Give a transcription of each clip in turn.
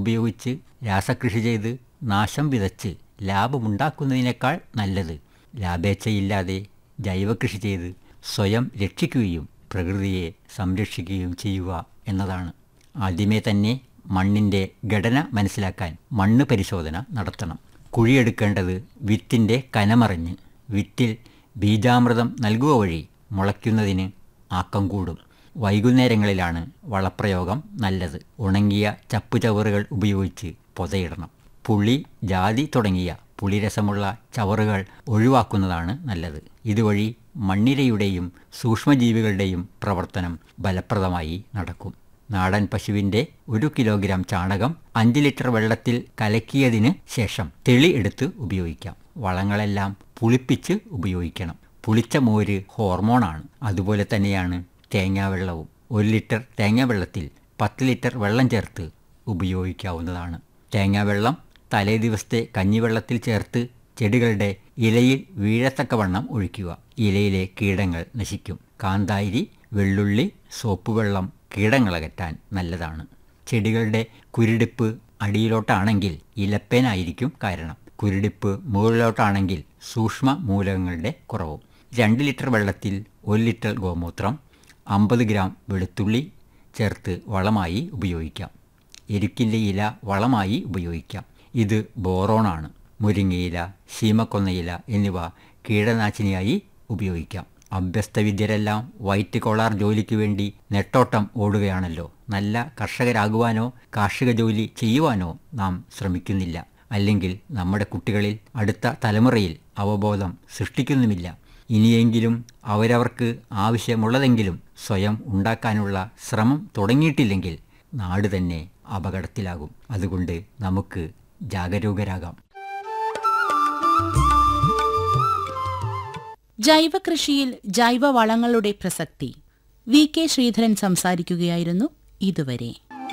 ഉപയോഗിച്ച് രാസകൃഷി ചെയ്ത് നാശം വിതച്ച് ലാഭമുണ്ടാക്കുന്നതിനേക്കാൾ നല്ലത് ലാഭേച്ഛയില്ലാതെ ജൈവകൃഷി ചെയ്ത് സ്വയം രക്ഷിക്കുകയും പ്രകൃതിയെ സംരക്ഷിക്കുകയും ചെയ്യുക എന്നതാണ് ആദ്യമേ തന്നെ മണ്ണിൻ്റെ ഘടന മനസ്സിലാക്കാൻ മണ്ണ് പരിശോധന നടത്തണം കുഴിയെടുക്കേണ്ടത് വിത്തിൻ്റെ കനമറിഞ്ഞ് വിത്തിൽ ബീജാമൃതം നൽകുക വഴി മുളയ്ക്കുന്നതിന് ആക്കം കൂടും വൈകുന്നേരങ്ങളിലാണ് വളപ്രയോഗം നല്ലത് ഉണങ്ങിയ ചപ്പുചവറുകൾ ഉപയോഗിച്ച് പൊതയിടണം പുളി ജാതി തുടങ്ങിയ പുളിരസമുള്ള ചവറുകൾ ഒഴിവാക്കുന്നതാണ് നല്ലത് ഇതുവഴി മണ്ണിരയുടെയും സൂക്ഷ്മജീവികളുടെയും പ്രവർത്തനം ഫലപ്രദമായി നടക്കും നാടൻ പശുവിൻ്റെ ഒരു കിലോഗ്രാം ചാണകം അഞ്ച് ലിറ്റർ വെള്ളത്തിൽ കലക്കിയതിന് ശേഷം തെളി എടുത്ത് ഉപയോഗിക്കാം വളങ്ങളെല്ലാം പുളിപ്പിച്ച് ഉപയോഗിക്കണം പുളിച്ച മോര് ഹോർമോണാണ് അതുപോലെ തന്നെയാണ് തേങ്ങാവെള്ളവും ഒരു ലിറ്റർ തേങ്ങാവെള്ളത്തിൽ പത്ത് ലിറ്റർ വെള്ളം ചേർത്ത് ഉപയോഗിക്കാവുന്നതാണ് തേങ്ങാവെള്ളം തലേ ദിവസത്തെ കഞ്ഞിവെള്ളത്തിൽ ചേർത്ത് ചെടികളുടെ ഇലയിൽ വീഴത്തക്കവണ്ണം ഒഴിക്കുക ഇലയിലെ കീടങ്ങൾ നശിക്കും കാന്താരി വെള്ളുള്ളി സോപ്പ് വെള്ളം കീടങ്ങളകറ്റാൻ നല്ലതാണ് ചെടികളുടെ കുരുടിപ്പ് അടിയിലോട്ടാണെങ്കിൽ ഇലപ്പേനായിരിക്കും കാരണം കുരുടിപ്പ് മുകളിലോട്ടാണെങ്കിൽ സൂക്ഷ്മ മൂലകങ്ങളുടെ കുറവും രണ്ട് ലിറ്റർ വെള്ളത്തിൽ ഒരു ലിറ്റർ ഗോമൂത്രം അമ്പത് ഗ്രാം വെളുത്തുള്ളി ചേർത്ത് വളമായി ഉപയോഗിക്കാം എരുക്കിൻ്റെ ഇല വളമായി ഉപയോഗിക്കാം ഇത് ബോറോണാണ് മുരിങ്ങയില ശീമക്കൊന്നയില എന്നിവ കീടനാശിനിയായി ഉപയോഗിക്കാം അഭ്യസ്തവിദ്യരെല്ലാം വൈറ്റ് കോളാർ ജോലിക്ക് വേണ്ടി നെട്ടോട്ടം ഓടുകയാണല്ലോ നല്ല കർഷകരാകുവാനോ കാർഷിക ജോലി ചെയ്യുവാനോ നാം ശ്രമിക്കുന്നില്ല അല്ലെങ്കിൽ നമ്മുടെ കുട്ടികളിൽ അടുത്ത തലമുറയിൽ അവബോധം സൃഷ്ടിക്കുന്നുമില്ല ഇനിയെങ്കിലും അവരവർക്ക് ആവശ്യമുള്ളതെങ്കിലും സ്വയം ഉണ്ടാക്കാനുള്ള ശ്രമം തുടങ്ങിയിട്ടില്ലെങ്കിൽ നാട് തന്നെ അപകടത്തിലാകും അതുകൊണ്ട് നമുക്ക് ജാഗരൂകരാകാം ജൈവകൃഷിയിൽ ജൈവവളങ്ങളുടെ പ്രസക്തി വി കെ ശ്രീധരൻ സംസാരിക്കുകയായിരുന്നു ഇതുവരെ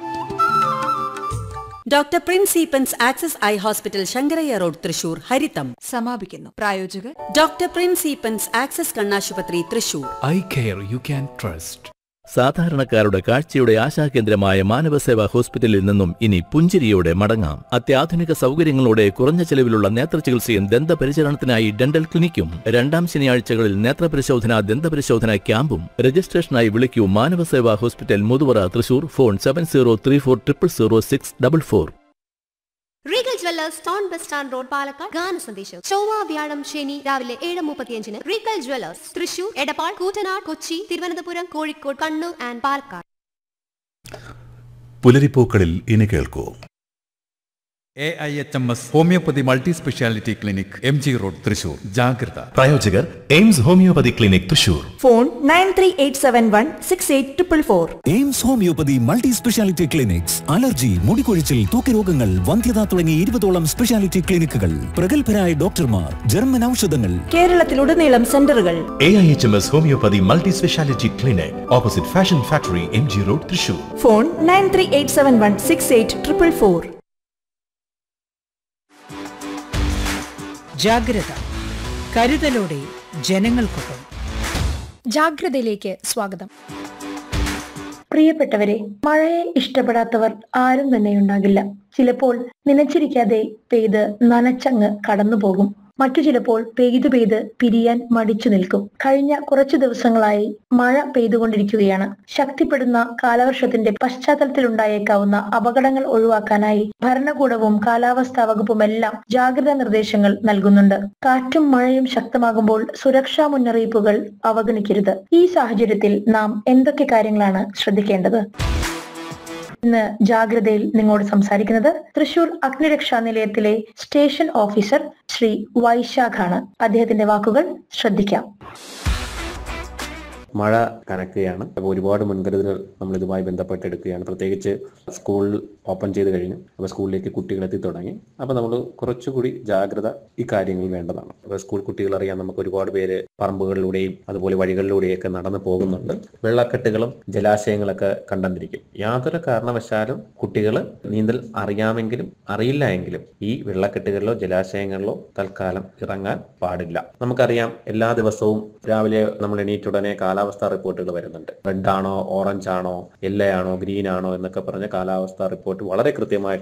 doctor Prince Eappen's access eye hospital Sankarayya road Thrissur ഹരിതം സമാപിക്കുന്നു പ്രായോജകർ ഡോക്ടർ പ്രിൻസ് ഈപ്പൻസ് ആക്സസ് കണ്ണാശുപത്രി Thrissur eye care you can trust സാധാരണക്കാരുടെ കാഴ്ചയുടെ ആശാകേന്ദ്രമായ മാനവസേവാ ഹോസ്പിറ്റലിൽ നിന്നും ഇനി പുഞ്ചിരിയോടെ മടങ്ങാം അത്യാധുനിക സൗകര്യങ്ങളോടെ കുറഞ്ഞ ചെലവിലുള്ള നേത്രചികിത്സയും ദന്തപരിചരണത്തിനായി ഡെന്റൽ ക്ലിനിക്കും രണ്ടാം ശനിയാഴ്ചകളിൽ നേത്രപരിശോധന ദന്തപരിശോധന ക്യാമ്പും രജിസ്ട്രേഷനായി വിളിക്കൂ Manavaseva hospital Muthuvara Thrissur phone seven zero three four triple zero six double four Regal jewellers town bus stand road Palakkad ഗാന സന്ദേശം ചൊവ്വ വ്യാഴം ശനി രാവിലെ ഏഴ് മുപ്പത്തിയഞ്ചിന് റീഗൽ ജ്വല്ലേഴ്സ് തൃശൂർ എടപ്പാൾ കൂറ്റനാട് കൊച്ചി തിരുവനന്തപുരം കോഴിക്കോട് കണ്ണൂർ ആൻഡ് പാലക്കാട് പുലരിപ്പൂക്കളിൽ ഇനി കേൾക്കൂ A I H M S homeopathy multi speciality clinic M G road Thrissur ജാഗ്രത പ്രായോജകർ AIMS homeopathy clinic Thrissur phone nine three eight seven one six eight triple four AIMS homeopathy multi speciality clinics allergy മുടികൊഴിച്ചിൽ തൂക്കരോഗങ്ങൾ വന്ധ്യത തുടങ്ങി ഇരുപതോളം speciality ക്ലിനിക്കുകൾ പ്രഗത്ഭരായ ഡോക്ടർമാർ ജർമ്മൻ ഔഷധങ്ങൾ കേരളത്തിലുടനീളം സെന്ററുകൾ A I H M S homeopathy multi speciality clinic opposite fashion factory M G road Thrissur phone nine three eight seven one six eight triple four ജാഗ്രത കരുതലോടെ ജനങ്ങൾക്കൊപ്പം ജാഗ്രതയിലേക്ക് സ്വാഗതം പ്രിയപ്പെട്ടവരെ മഴയെ ഇഷ്ടപ്പെടാത്തവർ ആരും തന്നെ ഉണ്ടാകില്ല ചിലപ്പോൾ നനച്ചിരിക്കാതെ പെയ്ത് നനച്ചങ്ങ് കടന്നു പോകും മറ്റു ചിലപ്പോൾ പെയ്തു പെയ്ത് പിരിയാൻ മടിച്ചു നിൽക്കും കഴിഞ്ഞ കുറച്ചു ദിവസങ്ങളായി മഴ പെയ്തുകൊണ്ടിരിക്കുകയാണ് ശക്തിപ്പെടുന്ന കാലവർഷത്തിന്റെ പശ്ചാത്തലത്തിലുണ്ടായേക്കാവുന്ന അപകടങ്ങൾ ഒഴിവാക്കാനായി ഭരണകൂടവും കാലാവസ്ഥാ വകുപ്പുമെല്ലാം ജാഗ്രതാ നിർദ്ദേശങ്ങൾ നൽകുന്നുണ്ട് കാറ്റും മഴയും ശക്തമാകുമ്പോൾ സുരക്ഷാ മുന്നറിയിപ്പുകൾ അവഗണിക്കരുത് ഈ സാഹചര്യത്തിൽ നാം എന്തൊക്കെ കാര്യങ്ങളാണ് ശ്രദ്ധിക്കേണ്ടത് ഇന്ന് ജാഗ്രതയിൽ നിങ്ങളോട് സംസാരിക്കുന്നത് തൃശൂർ അഗ്നിരക്ഷാ നിലയത്തിലെ സ്റ്റേഷൻ ഓഫീസർ ശ്രീ വൈശാഖാണ് അദ്ദേഹത്തിന്റെ വാക്കുകൾ ശ്രദ്ധിക്കാം മഴ കനക്കുകയാണ് അപ്പോൾ ഒരുപാട് മുൻകരുതലുകൾ നമ്മൾ ഇതുമായി ബന്ധപ്പെട്ട് എടുക്കുകയാണ് പ്രത്യേകിച്ച് സ്കൂൾ ഓപ്പൺ ചെയ്ത് കഴിഞ്ഞു അപ്പോൾ സ്കൂളിലേക്ക് കുട്ടികൾ എത്തി തുടങ്ങി അപ്പോൾ നമ്മൾ കുറച്ചുകൂടി ജാഗ്രത ഈ കാര്യങ്ങളിൽ വേണ്ടതാണ് അപ്പോൾ സ്കൂൾ കുട്ടികൾ അറിയാൻ നമുക്ക് ഒരുപാട് പേര് പറമ്പുകളിലൂടെയും അതുപോലെ വഴികളിലൂടെയൊക്കെ നടന്നു പോകുന്നുണ്ട് വെള്ളക്കെട്ടുകളും ജലാശയങ്ങളൊക്കെ കണ്ടെന്നിരിക്കും യാതൊരു കാരണവശാലും കുട്ടികൾ നീന്തൽ അറിയാമെങ്കിലും അറിയില്ല എങ്കിലും ഈ വെള്ളക്കെട്ടുകളിലോ ജലാശയങ്ങളിലോ തൽക്കാലം ഇറങ്ങാൻ പാടില്ല നമുക്കറിയാം എല്ലാ ദിവസവും രാവിലെ നമ്മൾ എണീറ്റുടനെ കാലാവസ്ഥാ റിപ്പോർട്ടുകൾ വരുന്നുണ്ട് റെഡ് ആണോ ഓറഞ്ച് ആണോ യെല്ലോ ആണോ ഗ്രീൻ ആണോ എന്നൊക്കെ പറഞ്ഞ കാലാവസ്ഥാ റിപ്പോർട്ട് വളരെ കൃത്യമായിട്ട്